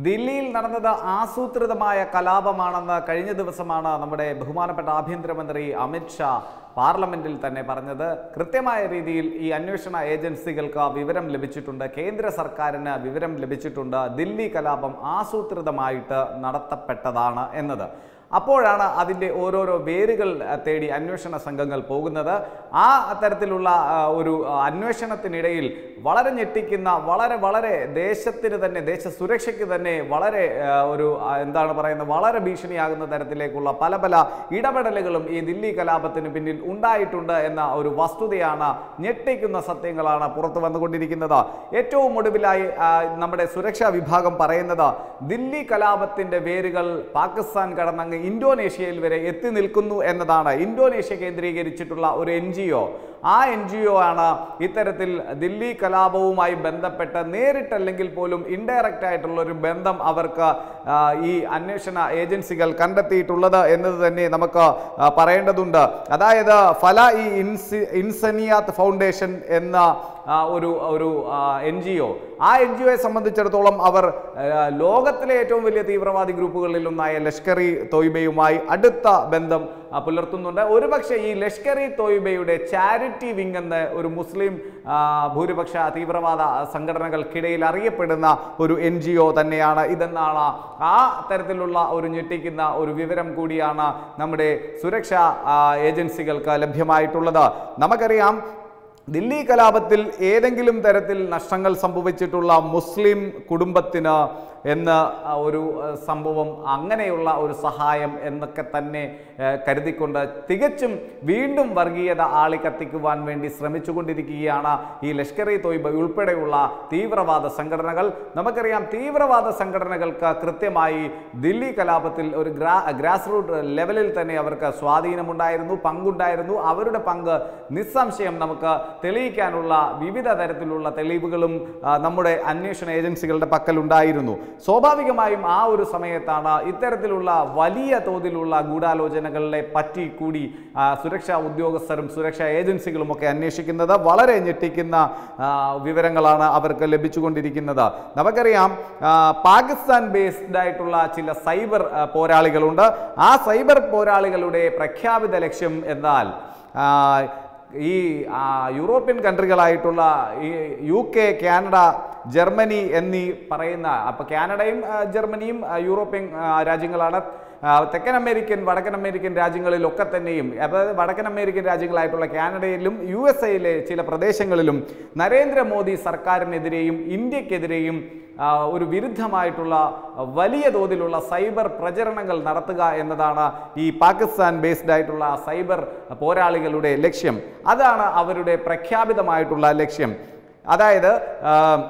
ദില്ലിയിൽ നടന്നത് ആസൂത്രിതമായ കലാപമാണെന്ന് കഴിഞ്ഞ ദിവസമാണ് നമ്മുടെ ബഹുമാനപ്പെട്ട ആഭ്യന്തരമന്ത്രി അമിത് ഷാ പാർലമെന്റിൽ തന്നെ പറഞ്ഞത് കൃത്യമായ രീതിയിൽ ഈ അന്വേഷണ ഏജൻസികൾക്ക് വിവരം ലഭിച്ചിട്ടുണ്ട് കേന്ദ്ര സർക്കാരിന് വിവരം ലഭിച്ചിട്ടുണ്ട് ദില്ലി കലാപം ആസൂത്രിതമായിട്ട് നടത്തപ്പെട്ടതാണ് എന്നത് അപ്പോഴാണ് അതിൻ്റെ ഓരോരോ വേരുകൾ അഹ്, തേടി അന്വേഷണ സംഘങ്ങൾ പോകുന്നത് ആ തരത്തിലുള്ള ആ, ഒരു ആ, അന്വേഷണത്തിനിടയിൽ വളരെ ഞെട്ടിക്കുന്ന വളരെ വളരെ ദേശത്തിന് തന്നെ ദേശ സുരക്ഷയ്ക്ക് തന്നെ വളരെ ആ, ഒരു ആ, എന്താണ് പറയുന്നത് വളരെ ഭീഷണിയാകുന്ന തരത്തിലേക്കുള്ള പല പല ഇടപെടലുകളും ഈ ദില്ലി കലാപത്തിന് പിന്നിൽ ഉണ്ടായിട്ടുണ്ട് എന്ന ഒരു വസ്തുതയാണ് ഞെട്ടിക്കുന്ന സത്യങ്ങളാണ് പുറത്തു വന്നുകൊണ്ടിരിക്കുന്നത് ഏറ്റവും ഒടുവിലായി ആ, നമ്മുടെ സുരക്ഷാ വിഭാഗം പറയുന്നത് ദില്ലി കലാപത്തിന്റെ വേരുകൾ പാകിസ്ഥാൻ കടന്നങ്ങ് ഇന്തോനേഷ്യയിൽ വരെ എത്തി നിൽക്കുന്നു എന്നതാണ് ഇന്തോനേഷ്യ കേന്ദ്രീകരിച്ചിട്ടുള്ള ഒരു എൻ ജി ഒ ആ എൻ ജി ഒ ആണ് ഇത്തരത്തിൽ ദില്ലി കലാപവുമായി ബന്ധപ്പെട്ട് നേരിട്ടല്ലെങ്കിൽ പോലും ഇൻഡയറക്റ്റ് ആയിട്ടുള്ള ഒരു ബന്ധം അവർക്ക് ആ, ഈ അന്വേഷണ ഏജൻസികൾ കണ്ടെത്തിയിട്ടുള്ളത് എന്നത് തന്നെ നമുക്ക് ആ, പറയേണ്ടതുണ്ട് അതായത് ഫല ഈ ഇൻസി ഇൻസനിയാത്ത് ഫൗണ്ടേഷൻ എന്ന ആ, ഒരു ഒരു എൻ ജി ഒ ആ എൻ ജി ഒയെ സംബന്ധിച്ചിടത്തോളം അവർ ആ, ലോകത്തിലെ ഏറ്റവും വലിയ തീവ്രവാദി ഗ്രൂപ്പുകളിൽ ഒന്നായ ലഷ്കർ ഇ തോയ്ബയുമായി അടുത്ത ബന്ധം ആ, പുലർത്തുന്നുണ്ട് ഒരുപക്ഷെ ഈ ലഷ്കർ ഇ തോയ്ബയുടെ ചാരിറ്റി വിങ് എന്ന ഒരു മുസ്ലിം ആ, ഭൂരിപക്ഷ തീവ്രവാദ സംഘടനകൾക്കിടയിൽ അറിയപ്പെടുന്ന ഒരു എൻ ജി ഒ തന്നെയാണ് ഇതെന്നാണ് ആ തരത്തിലുള്ള ഒരു ഞെട്ടിക്കുന്ന ഒരു വിവരം കൂടിയാണ് നമ്മുടെ സുരക്ഷാ ആ, ഏജൻസികൾക്ക് ലഭ്യമായിട്ടുള്ളത് നമുക്കറിയാം ദില്ലി കലാപത്തിൽ ഏതെങ്കിലും തരത്തിൽ നഷ്ടങ്ങൾ സംഭവിച്ചിട്ടുള്ള മുസ്ലിം കുടുംബത്തിന് എന്ന ആ, ഒരു ആ, സംഭവം അങ്ങനെയുള്ള ഒരു സഹായം എന്നൊക്കെ തന്നെ ആ, കരുതിക്കൊണ്ട് തികച്ചും വീണ്ടും വർഗീയത ആളിക്കത്തിക്കുവാൻ വേണ്ടി ശ്രമിച്ചുകൊണ്ടിരിക്കുകയാണ് ഈ ലഷ്കർ ഇ തോയ്ബ ഉൾപ്പെടെയുള്ള തീവ്രവാദ സംഘടനകൾ നമുക്കറിയാം തീവ്രവാദ സംഘടനകൾക്ക് കൃത്യമായി ദില്ലി കലാപത്തിൽ ഒരു ഗ്രാ ഗ്രാസ് റൂട്ട് ലെവലിൽ തന്നെ അവർക്ക് സ്വാധീനമുണ്ടായിരുന്നു പങ്കുണ്ടായിരുന്നു അവരുടെ പങ്ക് നിസ്സംശയം നമുക്ക് തെളിയിക്കാനുള്ള വിവിധ തരത്തിലുള്ള തെളിവുകളും ആ, നമ്മുടെ അന്വേഷണ ഏജൻസികളുടെ പക്കലുണ്ടായിരുന്നു സ്വാഭാവികമായും ആ ഒരു സമയത്താണ് ഇത്തരത്തിലുള്ള വലിയ തോതിലുള്ള ഗൂഢാലോചനകളെ പറ്റി കൂടി ആ, സുരക്ഷാ ഉദ്യോഗസ്ഥരും സുരക്ഷാ ഏജൻസികളും ഒക്കെ അന്വേഷിക്കുന്നത് വളരെ ഞെട്ടിക്കുന്ന ആ, വിവരങ്ങളാണ് അവർക്ക് ലഭിച്ചുകൊണ്ടിരിക്കുന്നത് നമുക്കറിയാം ആ, പാകിസ്ഥാൻ ബേസ്ഡ് ആയിട്ടുള്ള ചില സൈബർ ആ, പോരാളികളുണ്ട് ആ സൈബർ പോരാളികളുടെ പ്രഖ്യാപിത ലക്ഷ്യം എന്നാൽ ആ, ഈ ആ, യൂറോപ്യൻ കൺട്രികളായിട്ടുള്ള ഈ യു കെ കാനഡ ജർമ്മനി എന്നീ പറയുന്ന അപ്പോൾ കാനഡയും ആ, ജർമ്മനിയും ആ, യൂറോപ്യൻ ആ, രാജ്യങ്ങളാണ് ആ, തെക്കൻ അമേരിക്കൻ വടക്കൻ അമേരിക്കൻ രാജ്യങ്ങളിലൊക്കെ തന്നെയും അതായത് വടക്കൻ അമേരിക്കൻ രാജ്യങ്ങളായിട്ടുള്ള കാനഡയിലും യു എസ് എയിലെ ചില പ്രദേശങ്ങളിലും നരേന്ദ്രമോദി സർക്കാരിനെതിരെയും ഇന്ത്യക്കെതിരെയും ആ, ഒരു വിരുദ്ധമായിട്ടുള്ള വലിയ തോതിലുള്ള സൈബർ പ്രചരണങ്ങൾ നടത്തുക എന്നതാണ് ഈ പാകിസ്ഥാൻ ബേസ്ഡ് ആയിട്ടുള്ള സൈബർ പോരാളികളുടെ ലക്ഷ്യം അതാണ് അവരുടെ പ്രഖ്യാപിതമായിട്ടുള്ള ലക്ഷ്യം അതായത് ആ,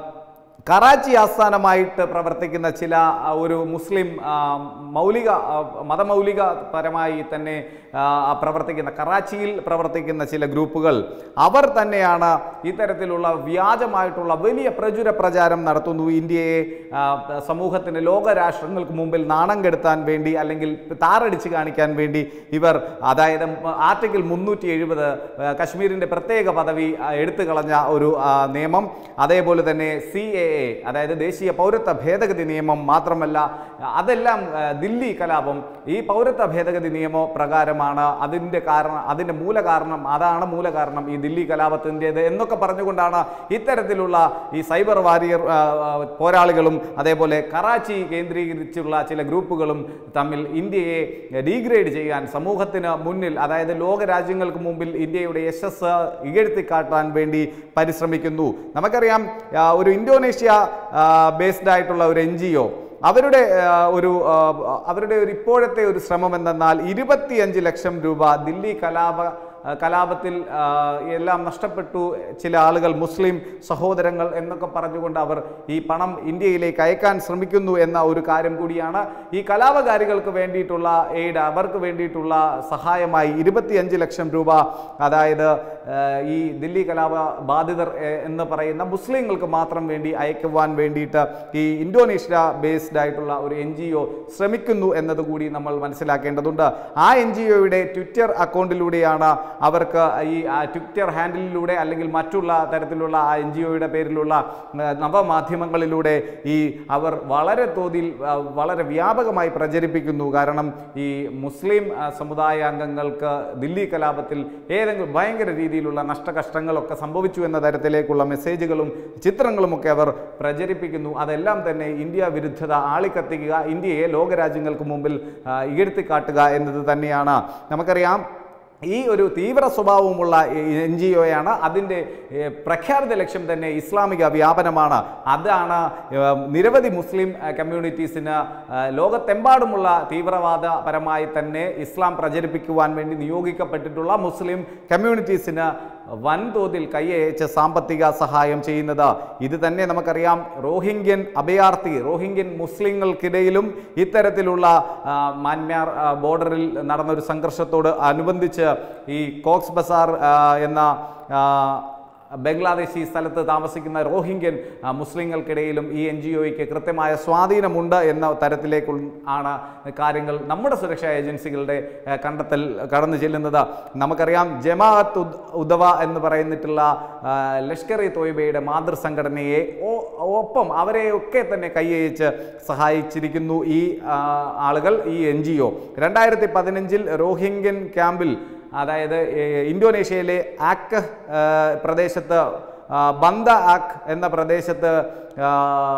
കറാച്ചി ആസ്ഥാനമായിട്ട് പ്രവർത്തിക്കുന്ന ചില ആ, ഒരു മുസ്ലിം ആ, മൗലിക ആ, മതമൗലിക പരമായി തന്നെ ആ, പ്രവർത്തിക്കുന്ന കറാച്ചിയിൽ പ്രവർത്തിക്കുന്ന ചില ഗ്രൂപ്പുകൾ അവർ തന്നെയാണ് ഇത്തരത്തിലുള്ള വ്യാജമായിട്ടുള്ള വലിയ പ്രചുര പ്രചാരം നടത്തുന്നു ഇന്ത്യയെ ആ, സമൂഹത്തിന് ലോകരാഷ്ട്രങ്ങൾക്ക് മുമ്പിൽ നാണം കെടുത്താൻ വേണ്ടി അല്ലെങ്കിൽ താറടിച്ച് കാണിക്കാൻ വേണ്ടി ഇവർ അതായത് ആർട്ടിക്കിൾ മുന്നൂറ്റി എഴുപത് കശ്മീരിൻ്റെ പ്രത്യേക പദവി ആ, എടുത്തു കളഞ്ഞ ഒരു ആ, നിയമം അതേപോലെ തന്നെ സി എ എ അതായത് ദേശീയ പൗരത്വ ഭേദഗതി നിയമം മാത്രമല്ല അതെല്ലാം ആ, ദില്ലി കലാപം ഈ പൗരത്വ ഭേദഗതി നിയമ പ്രകാരമാണ് അതിൻ്റെ കാരണം അതിൻ്റെ മൂലകാരണം അതാണ് മൂലകാരണം ഈ ദില്ലി കലാപത്തിൻ്റേത് എന്നൊക്കെ പറഞ്ഞുകൊണ്ടാണ് ഇത്തരത്തിലുള്ള ഈ സൈബർ വാരിയർ ആ, ആ, പോരാളികളും അതേപോലെ കറാച്ചി കേന്ദ്രീകരിച്ചുള്ള ചില ഗ്രൂപ്പുകളും തമ്മിൽ ഇന്ത്യയെ ഡീഗ്രേഡ് ചെയ്യാൻ സമൂഹത്തിന് മുന്നിൽ അതായത് ലോക രാജ്യങ്ങൾക്ക് മുമ്പിൽ ഇന്ത്യയുടെ യശസ് ഇകഴ്ത്തിക്കാട്ടാൻ വേണ്ടി പരിശ്രമിക്കുന്നു നമുക്കറിയാം ആ, ഒരു ഇന്തോനേഷ്യ ബേസ്ഡ് ആയിട്ടുള്ള ഒരു എൻ ജി ഒ അവരുടെ ആ, ഒരു ആ, അവരുടെ ഒരു ഇപ്പോഴത്തെ ഒരു ശ്രമം എന്തെന്നാൽ ഇരുപത്തിയഞ്ച് ലക്ഷം രൂപ ദില്ലി കലാപ ആ, കലാപത്തിൽ ആ, എല്ലാം നഷ്ടപ്പെട്ടു ചില ആളുകൾ മുസ്ലിം സഹോദരങ്ങൾ എന്നൊക്കെ പറഞ്ഞുകൊണ്ട് അവർ ഈ പണം ഇന്ത്യയിലേക്ക് അയക്കാൻ ശ്രമിക്കുന്നു എന്ന ഒരു കാര്യം കൂടിയാണ് ഈ കലാപകാരികൾക്ക് വേണ്ടിയിട്ടുള്ള എയ്ഡ് അവർക്ക് വേണ്ടിയിട്ടുള്ള സഹായമായി ഇരുപത്തിയഞ്ച് ലക്ഷം രൂപ അതായത് ആ, ഈ ദില്ലി കലാപ ബാധിതർ എ, എന്ന് പറയുന്ന മുസ്ലിങ്ങൾക്ക് മാത്രം വേണ്ടി അയക്കുവാൻ വേണ്ടിയിട്ട് ഈ ഇന്തോനേഷ്യ ബേസ്ഡ് ആയിട്ടുള്ള ഒരു എൻ ജി ഒ ശ്രമിക്കുന്നു എന്നതുകൂടി നമ്മൾ മനസ്സിലാക്കേണ്ടതുണ്ട് ആ എൻ ജി ഒയുടെ ട്വിറ്റർ അക്കൗണ്ടിലൂടെയാണ് അവർക്ക് ഈ ആ, ട്വിറ്റർ ഹാൻഡിലിലൂടെ അല്ലെങ്കിൽ മറ്റുള്ള തരത്തിലുള്ള ആ എൻ ജി ഒയുടെ പേരിലുള്ള ആ, നവമാധ്യമങ്ങളിലൂടെ ഈ അവർ വളരെ തോതിൽ ആ, വളരെ വ്യാപകമായി പ്രചരിപ്പിക്കുന്നു കാരണം ഈ മുസ്ലിം ആ, സമുദായ അംഗങ്ങൾക്ക് ദില്ലി കലാപത്തിൽ ഏതെങ്കിലും ഭയങ്കര രീതിയിലുള്ള നഷ്ടകഷ്ടങ്ങളൊക്കെ സംഭവിച്ചു എന്ന തരത്തിലേക്കുള്ള മെസ്സേജുകളും ചിത്രങ്ങളുമൊക്കെ അവർ പ്രചരിപ്പിക്കുന്നു അതെല്ലാം തന്നെ ഇന്ത്യ വിരുദ്ധത ആളിക്കത്തിക്കുക ഇന്ത്യയെ ലോകരാജ്യങ്ങൾക്ക് മുമ്പിൽ ആ, ഇകഴ്ത്തിക്കാട്ടുക എന്നത് തന്നെയാണ് നമുക്കറിയാം ഈ ഒരു തീവ്ര സ്വഭാവമുള്ള എൻ ജി ഒയാണ് അതിൻ്റെ ഏഹ്, പ്രഖ്യാപിത ലക്ഷ്യം തന്നെ ഇസ്ലാമിക വ്യാപനമാണ് അതാണ് ഏഹ്, നിരവധി മുസ്ലിം ഏഹ്, കമ്മ്യൂണിറ്റീസിന് ഏഹ്, ലോകത്തെമ്പാടുമുള്ള തീവ്രവാദപരമായി തന്നെ ഇസ്ലാം പ്രചരിപ്പിക്കുവാൻ വേണ്ടി നിയോഗിക്കപ്പെട്ടിട്ടുള്ള മുസ്ലിം കമ്മ്യൂണിറ്റീസിന് വൻതോതിൽ കൈയയച്ച് സാമ്പത്തിക സഹായം ചെയ്യുന്നത് ഇത് തന്നെ നമുക്കറിയാം റോഹിംഗ്യൻ അഭയാർത്ഥി റോഹിംഗ്യൻ മുസ്ലിങ്ങൾക്കിടയിലും ഇത്തരത്തിലുള്ള ആ, മാൻമാർ ആ, ബോർഡറിൽ നടന്ന ഒരു സംഘർഷത്തോട് അനുബന്ധിച്ച് ഈ കോക്സ് ബസാർ ആ, എന്ന ആ, ബംഗ്ലാദേശി സ്ഥലത്ത് താമസിക്കുന്ന റോഹിംഗ്യൻ ആ, മുസ്ലിങ്ങൾക്കിടയിലും ഈ എൻ ജി ഒയ്ക്ക് കൃത്യമായ സ്വാധീനമുണ്ട് എന്ന തരത്തിലേക്ക് ആണ് കാര്യങ്ങൾ നമ്മുടെ സുരക്ഷാ ഏജൻസികളുടെ ആ, കണ്ടെത്തൽ കടന്നു ചെല്ലുന്നത് നമുക്കറിയാം ജമാഅത്ത് ഉദ് ഉദവ എന്ന് പറയുന്നിട്ടുള്ള ആ, ലഷ്കർ ഇ തോയ്ബയുടെ മാതൃസംഘടനയെ ഒ- ഒപ്പം അവരെയൊക്കെ തന്നെ കൈയച്ച് സഹായിച്ചിരിക്കുന്നു ഈ ആ, ആളുകൾ ഈ എൻ ജി ഒ രണ്ടായിരത്തി പതിനഞ്ചിൽ റോഹിംഗ്യൻ ക്യാമ്പിൽ അതായത് ഏഹ്, ഇന്തോനേഷ്യയിലെ ആക്ക് ഏഹ്, പ്രദേശത്ത് ആ, ബന്ദ ആക്ക് എന്ന പ്രദേശത്ത് ആ,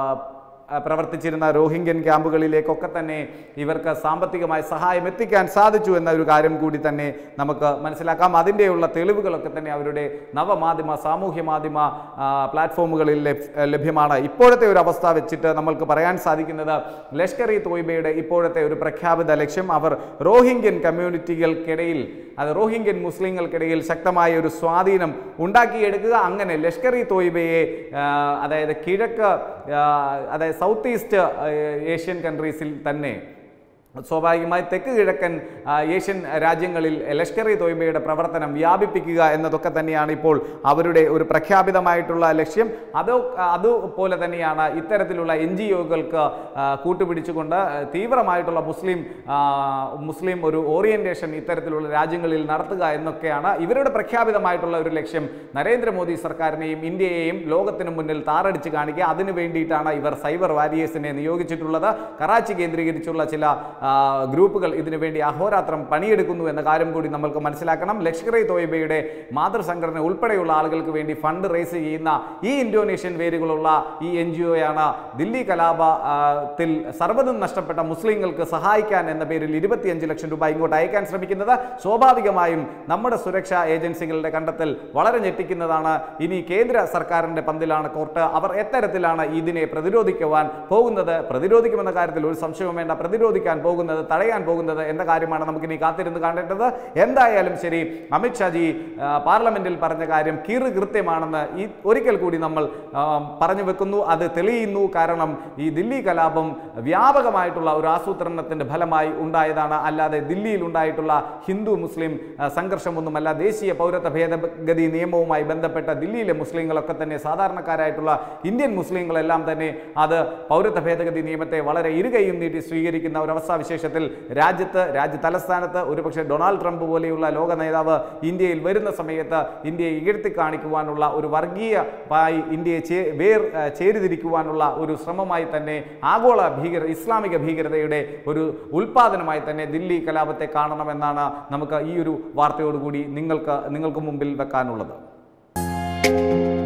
ആ, പ്രവർത്തിച്ചിരുന്ന റോഹിംഗ്യൻ ക്യാമ്പുകളിലേക്കൊക്കെ തന്നെ ഇവർക്ക് സാമ്പത്തികമായ സഹായം എത്തിക്കാൻ സാധിച്ചു എന്ന ഒരു കാര്യം കൂടി തന്നെ നമുക്ക് മനസ്സിലാക്കാം അതിൻ്റെയുള്ള തെളിവുകളൊക്കെ തന്നെ അവരുടെ നവമാധ്യമ സാമൂഹ്യ മാധ്യമ ആ, പ്ലാറ്റ്ഫോമുകളിൽ ലഭ്- ലഭ്യമാണ് ഇപ്പോഴത്തെ ഒരു അവസ്ഥ വെച്ചിട്ട് നമ്മൾക്ക് പറയാൻ സാധിക്കുന്നത് ലഷ്കർ ഇ തോയ്ബയുടെ ഇപ്പോഴത്തെ ഒരു പ്രഖ്യാപിത ലക്ഷ്യം അവർ റോഹിംഗ്യൻ കമ്മ്യൂണിറ്റികൾക്കിടയിൽ അത് റോഹിംഗ്യൻ മുസ്ലിങ്ങൾക്കിടയിൽ ശക്തമായ ഒരു സ്വാധീനം ഉണ്ടാക്കിയെടുക്കുക അങ്ങനെ ലഷ്കർ ഇ തോയ്ബയെ ആ, അതായത് കിഴക്ക് ആ, അതായത് സൗത്ത് ഈസ്റ്റ് ആ, ഏഷ്യൻ കൺട്രീസിൽ തന്നെ സ്വാഭാവികമായി തെക്ക് കിഴക്കൻ ആ, ഏഷ്യൻ രാജ്യങ്ങളിൽ ലഷ്കർ ഇ തോയ്ബയുടെ പ്രവർത്തനം വ്യാപിപ്പിക്കുക എന്നതൊക്കെ തന്നെയാണ് ഇപ്പോൾ അവരുടെ ഒരു പ്രഖ്യാപിതമായിട്ടുള്ള ലക്ഷ്യം അതോ അതുപോലെ തന്നെയാണ് ഇത്തരത്തിലുള്ള എൻ ജി ഒകൾക്ക് കൂട്ടുപിടിച്ചുകൊണ്ട് തീവ്രമായിട്ടുള്ള മുസ്ലിം ആ, മുസ്ലിം ഒരു ഓറിയന്റേഷൻ ഇത്തരത്തിലുള്ള രാജ്യങ്ങളിൽ നടത്തുക എന്നൊക്കെയാണ് ഇവരുടെ പ്രഖ്യാപിതമായിട്ടുള്ള ഒരു ലക്ഷ്യം നരേന്ദ്രമോദി സർക്കാരിനെയും ഇന്ത്യയെയും ലോകത്തിന് മുന്നിൽ താറടിച്ച് കാണിക്കുക അതിനു വേണ്ടിയിട്ടാണ് ഇവർ സൈബർ വാരിയേഴ്സിനെ നിയോഗിച്ചിട്ടുള്ളത് കറാച്ചി കേന്ദ്രീകരിച്ചുള്ള ചില ആ, ഗ്രൂപ്പുകൾ ഇതിനു വേണ്ടി അഹോരാത്രം പണിയെടുക്കുന്നു എന്ന കാര്യം കൂടി നമ്മൾക്ക് മനസ്സിലാക്കണം ലഷ്കർ ഇ തോയ്ബയുടെ മാതൃസംഘടന ഉൾപ്പെടെയുള്ള ആളുകൾക്ക് വേണ്ടി ഫണ്ട് റേസ് ചെയ്യുന്ന ഈ ഇന്തോനേഷ്യൻ വേരുകളുള്ള ഈ എൻ ജി ഒയാണ് ദില്ലി കലാപത്തിൽ സർവ്വതും നഷ്ടപ്പെട്ട മുസ്ലിങ്ങൾക്ക് സഹായിക്കാൻ എന്ന പേരിൽ ഇരുപത്തിയഞ്ച് ലക്ഷം രൂപ ഇങ്ങോട്ട് അയക്കാൻ ശ്രമിക്കുന്നത് സ്വാഭാവികമായും നമ്മുടെ സുരക്ഷാ ഏജൻസികളുടെ കണ്ടെത്തൽ വളരെ ഞെട്ടിക്കുന്നതാണ് ഇനി കേന്ദ്ര സർക്കാരിന്റെ പന്തിലാണ് കോർട്ട് അവർ എത്തരത്തിലാണ് ഇതിനെ പ്രതിരോധിക്കുവാൻ പോകുന്നത് പ്രതിരോധിക്കുമെന്ന കാര്യത്തിൽ ഒരു സംശയവും വേണ്ട പ്രതിരോധിക്കാൻ പോകുന്നത് തടയാൻ പോകുന്നത് എന്ന കാര്യമാണ് നമുക്കിനി കാത്തിരുന്ന് കാണേണ്ടത് എന്തായാലും ശരി അമിത്ഷാജി ആ, പാർലമെന്റിൽ പറഞ്ഞ കാര്യം കീറ് കൃത്യമാണെന്ന് ഈ ഒരിക്കൽ കൂടി നമ്മൾ ആ, പറഞ്ഞു വെക്കുന്നു അത് തെളിയുന്നു കാരണം ഈ ദില്ലി കലാപം വ്യാപകമായിട്ടുള്ള ഒരു ആസൂത്രണത്തിന്റെ ഫലമായി ഉണ്ടായതാണ് അല്ലാതെ ദില്ലിയിൽ ഉണ്ടായിട്ടുള്ള ഹിന്ദു മുസ്ലിം ആ, സംഘർഷമൊന്നുമല്ല ദേശീയ പൗരത്വ ഭേദഗതി നിയമവുമായി ബന്ധപ്പെട്ട ദില്ലിയിലെ മുസ്ലിങ്ങളൊക്കെ തന്നെ സാധാരണക്കാരായിട്ടുള്ള ഇന്ത്യൻ മുസ്ലിങ്ങളെല്ലാം തന്നെ അത് പൗരത്വ ഭേദഗതി നിയമത്തെ വളരെ ഇരുകൈയും നീട്ടി സ്വീകരിക്കുന്ന ഒരു അവസ്ഥാവിശേഷത്തിൽ രാജ്യത്ത് രാജ്യ തലസ്ഥാനത്ത് ഒരുപക്ഷെ ഡൊണാൾഡ് ട്രംപ് പോലെയുള്ള ലോക നേതാവ് ഇന്ത്യയിൽ വരുന്ന സമയത്ത് ഇന്ത്യയെ ഇകഴ്ത്തി കാണിക്കുവാനുള്ള ഒരു വർഗീയമായി ഇന്ത്യയെ ചേ വേർ ആ, ചേരിതിരിക്കുവാനുള്ള ഒരു ശ്രമമായി തന്നെ ആഗോള ഭീകര ഇസ്ലാമിക ഭീകരതയുടെ ഒരു ഉൽപാദനമായി തന്നെ ദില്ലി കലാപത്തെ കാണണമെന്നാണ് നമുക്ക് ഈ ഒരു വാർത്തയോടുകൂടി നിങ്ങൾക്ക് നിങ്ങൾക്ക് മുമ്പിൽ വെക്കാനുള്ളത്